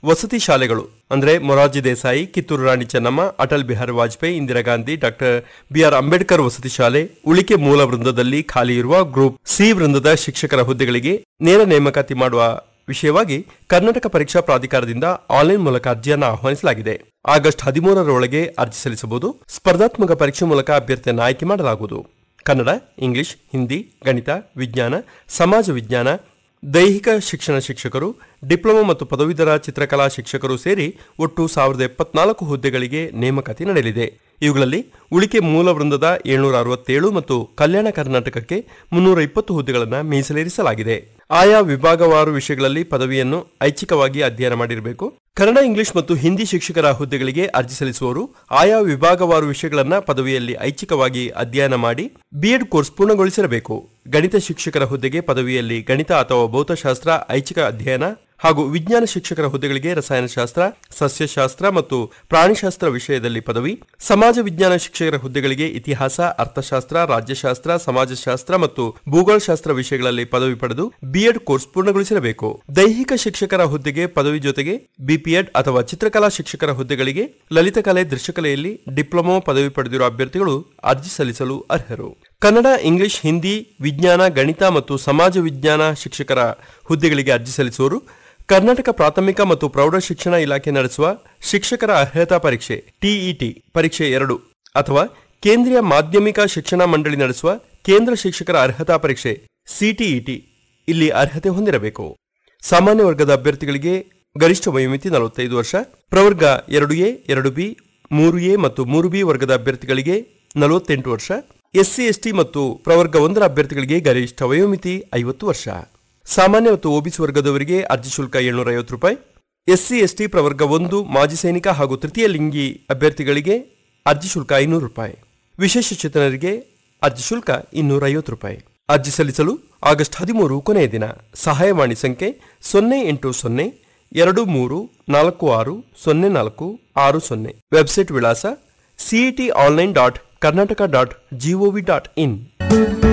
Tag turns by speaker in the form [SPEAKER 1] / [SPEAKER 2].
[SPEAKER 1] ವಸತಿ ಶಾಲೆಗಳು ಅಂದ್ರೆ ಮೊರಾರ್ಜಿ ದೇಸಾಯಿ ಕಿತ್ತೂರು ರಾಣಿ ಚೆನ್ನಮ್ಮ ಅಟಲ್ ಬಿಹಾರಿ ವಾಜಪೇಯಿ ಇಂದಿರಾ ಗಾಂಧಿ ಡಾಕ್ಟರ್ ಬಿಆರ್ ಅಂಬೇಡ್ಕರ್ ವಸತಿ ಶಾಲೆ ಉಳಿಕೆ ಮೂಲ ವೃಂದದಲ್ಲಿ ಖಾಲಿ ಇರುವ ಗ್ರೂಪ್ ಸಿ ವೃಂದದ ಶಿಕ್ಷಕರ ಹುದ್ದೆಗಳಿಗೆ ನೇರ ನೇಮಕಾತಿ ಮಾಡುವ ವಿಷಯವಾಗಿ ಕರ್ನಾಟಕ ಪರೀಕ್ಷಾ ಪ್ರಾಧಿಕಾರದಿಂದ ಆನ್ಲೈನ್ ಮೂಲಕ ಅರ್ಜಿಯನ್ನು ಆಹ್ವಾನಿಸಲಾಗಿದೆ ಆಗಸ್ಟ್ ಹದಿಮೂರರೊಳಗೆ ಅರ್ಜಿ ಸಲ್ಲಿಸಬಹುದು ಸ್ಪರ್ಧಾತ್ಮಕ ಪರೀಕ್ಷೆ ಮೂಲಕ ಅಭ್ಯರ್ಥಿಯನ್ನು ಆಯ್ಕೆ ಮಾಡಲಾಗುವುದು ಕನ್ನಡ ಇಂಗ್ಲಿಷ್ ಹಿಂದಿ ಗಣಿತ ವಿಜ್ಞಾನ ಸಮಾಜ ವಿಜ್ಞಾನ ದೈಹಿಕ ಶಿಕ್ಷಣ ಶಿಕ್ಷಕರು ಡಿಪ್ಲೊಮಾ ಮತ್ತು ಪದವೀಧರ ಚಿತ್ರಕಲಾ ಶಿಕ್ಷಕರು ಸೇರಿ ಒಟ್ಟು ಸಾವಿರದ ಎಪ್ಪತ್ನಾಲ್ಕು ಹುದ್ದೆಗಳಿಗೆ ನೇಮಕಾತಿ ನಡೆಯಲಿದೆ ಇವುಗಳಲ್ಲಿ ಉಳಿಕೆ ಮೂಲ ವೃಂದದ ಏಳ್ನೂರ ಅರವತ್ತೇಳು ಮತ್ತು ಕಲ್ಯಾಣ ಕರ್ನಾಟಕಕ್ಕೆ ಮುನ್ನೂರ ಇಪ್ಪತ್ತು ಹುದ್ದೆಗಳನ್ನು ಮೀಸಲಿರಿಸಲಾಗಿದೆ ಆಯಾ ವಿಭಾಗವಾರು ವಿಷಯಗಳಲ್ಲಿ ಪದವಿಯನ್ನು ಐಚ್ಛಿಕವಾಗಿ ಅಧ್ಯಯನ ಮಾಡಿರಬೇಕು ಕನ್ನಡ ಇಂಗ್ಲಿಷ್ ಮತ್ತು ಹಿಂದಿ ಶಿಕ್ಷಕರ ಹುದ್ದೆಗಳಿಗೆ ಅರ್ಜಿ ಸಲ್ಲಿಸುವವರು ಆಯಾ ವಿಭಾಗವಾರು ವಿಷಯಗಳನ್ನು ಪದವಿಯಲ್ಲಿ ಐಚ್ಛಿಕವಾಗಿ ಅಧ್ಯಯನ ಮಾಡಿ ಬಿಎಡ್ ಕೋರ್ಸ್ ಪೂರ್ಣಗೊಳಿಸಿರಬೇಕು ಗಣಿತ ಶಿಕ್ಷಕರ ಹುದ್ದೆಗೆ ಪದವಿಯಲ್ಲಿ ಗಣಿತ ಅಥವಾ ಭೌತಶಾಸ್ತ್ರ ಐಚ್ಛಿಕ ಅಧ್ಯಯನ ಹಾಗೂ ವಿಜ್ಞಾನ ಶಿಕ್ಷಕರ ಹುದ್ದೆಗಳಿಗೆ ರಸಾಯನಶಾಸ್ತ್ರ ಸಸ್ಯಶಾಸ್ತ್ರ ಮತ್ತು ಪ್ರಾಣಿಶಾಸ್ತ್ರ ವಿಷಯದಲ್ಲಿ ಪದವಿ ಸಮಾಜ ವಿಜ್ಞಾನ ಶಿಕ್ಷಕರ ಹುದ್ದೆಗಳಿಗೆ ಇತಿಹಾಸ ಅರ್ಥಶಾಸ್ತ್ರ ರಾಜ್ಯಶಾಸ್ತ್ರ ಸಮಾಜಶಾಸ್ತ್ರ ಮತ್ತು ಭೂಗೋಳಶಾಸ್ತ್ರ ವಿಷಯಗಳಲ್ಲಿ ಪದವಿ ಪಡೆದು ಬಿಎಡ್ ಕೋರ್ಸ್ ಪೂರ್ಣಗೊಳಿಸಿರಬೇಕು ದೈಹಿಕ ಶಿಕ್ಷಕರ ಹುದ್ದೆಗೆ ಪದವಿ ಜೊತೆಗೆ ಬಿಪಿಎಡ್ ಅಥವಾ ಚಿತ್ರಕಲಾ ಶಿಕ್ಷಕರ ಹುದ್ದೆಗಳಿಗೆ ಲಲಿತಕಲೆ ದೃಶ್ಯಕಲೆಯಲ್ಲಿ ಡಿಪ್ಲೊಮಾ ಪದವಿ ಪಡೆದಿರುವ ಅಭ್ಯರ್ಥಿಗಳು ಅರ್ಜಿ ಸಲ್ಲಿಸಲು ಅರ್ಹರು ಕನ್ನಡ ಇಂಗ್ಲಿಷ್ ಹಿಂದಿ ವಿಜ್ಞಾನ ಗಣಿತ ಮತ್ತು ಸಮಾಜ ವಿಜ್ಞಾನ ಶಿಕ್ಷಕರ ಹುದ್ದೆಗಳಿಗೆ ಅರ್ಜಿ ಸಲ್ಲಿಸುವವರು ಕರ್ನಾಟಕ ಪ್ರಾಥಮಿಕ ಮತ್ತು ಪ್ರೌಢ ಶಿಕ್ಷಣ ಇಲಾಖೆ ನಡೆಸುವ ಶಿಕ್ಷಕರ ಅರ್ಹತಾ ಪರೀಕ್ಷೆ ಟಿಇಟಿ ಪರೀಕ್ಷೆ ಎರಡು ಅಥವಾ ಕೇಂದ್ರೀಯ ಮಾಧ್ಯಮಿಕ ಶಿಕ್ಷಣ ಮಂಡಳಿ ನಡೆಸುವ ಕೇಂದ್ರ ಶಿಕ್ಷಕರ ಅರ್ಹತಾ ಪರೀಕ್ಷೆ ಸಿಟಿಇಟಿ ಇಲ್ಲಿ ಅರ್ಹತೆ ಹೊಂದಿರಬೇಕು ಸಾಮಾನ್ಯ ವರ್ಗದ ಅಭ್ಯರ್ಥಿಗಳಿಗೆ ಗರಿಷ್ಠ ವಯೋಮಿತಿ ನಲವತ್ತೈದು ವರ್ಷ ಪ್ರವರ್ಗ ಎರಡು ಎ ಎರಡು ಬಿ ಮೂರು ಎ ಮತ್ತು ಮೂರು ಬಿ ವರ್ಗದ ಅಭ್ಯರ್ಥಿಗಳಿಗೆ ನಲವತ್ತೆಂಟು ವರ್ಷ ಎಸ್ಸಿ ಎಸ್ಟಿ ಮತ್ತು ಪ್ರವರ್ಗ ಒಂದರ ಅಭ್ಯರ್ಥಿಗಳಿಗೆ ಗರಿಷ್ಠ ವಯೋಮಿತಿ ಐವತ್ತು ವರ್ಷ ಸಾಮಾನ್ಯ ಮತ್ತು ಒಬಿಸಿ ವರ್ಗದವರಿಗೆ ಅರ್ಜಿ ಶುಲ್ಕ ಏಳ್ನೂರ ಐವತ್ತು ರೂಪಾಯಿ ಎಸ್ಸಿ ಎಸ್ಟಿ ಪ್ರವರ್ಗ ಒಂದು ಮಾಜಿ ಸೈನಿಕ ಹಾಗೂ ತೃತೀಯ ಲಿಂಗಿ ಅಭ್ಯರ್ಥಿಗಳಿಗೆ ಅರ್ಜಿ ಶುಲ್ಕ ಐನೂರು ರೂಪಾಯಿ ವಿಶೇಷ ಚೇತನರಿಗೆ ಅರ್ಜಿ ಶುಲ್ಕ ಇನ್ನೂರ ಐವತ್ತು ರೂಪಾಯಿ ಅರ್ಜಿ ಸಲ್ಲಿಸಲು ಆಗಸ್ಟ್ ಹದಿಮೂರು ಕೊನೆಯ ದಿನ ಸಹಾಯವಾಣಿ ಸಂಖ್ಯೆ ಸೊನ್ನೆ ಎಂಟು ಸೊನ್ನೆ ಎರಡು ಮೂರು ನಾಲ್ಕು ಆರು ಸೊನ್ನೆ ನಾಲ್ಕು ಆರು ಸೊನ್ನೆ ವೆಬ್ಸೈಟ್ ವಿಳಾಸ CET online dot Karnataka dot G O V dot ಇನ್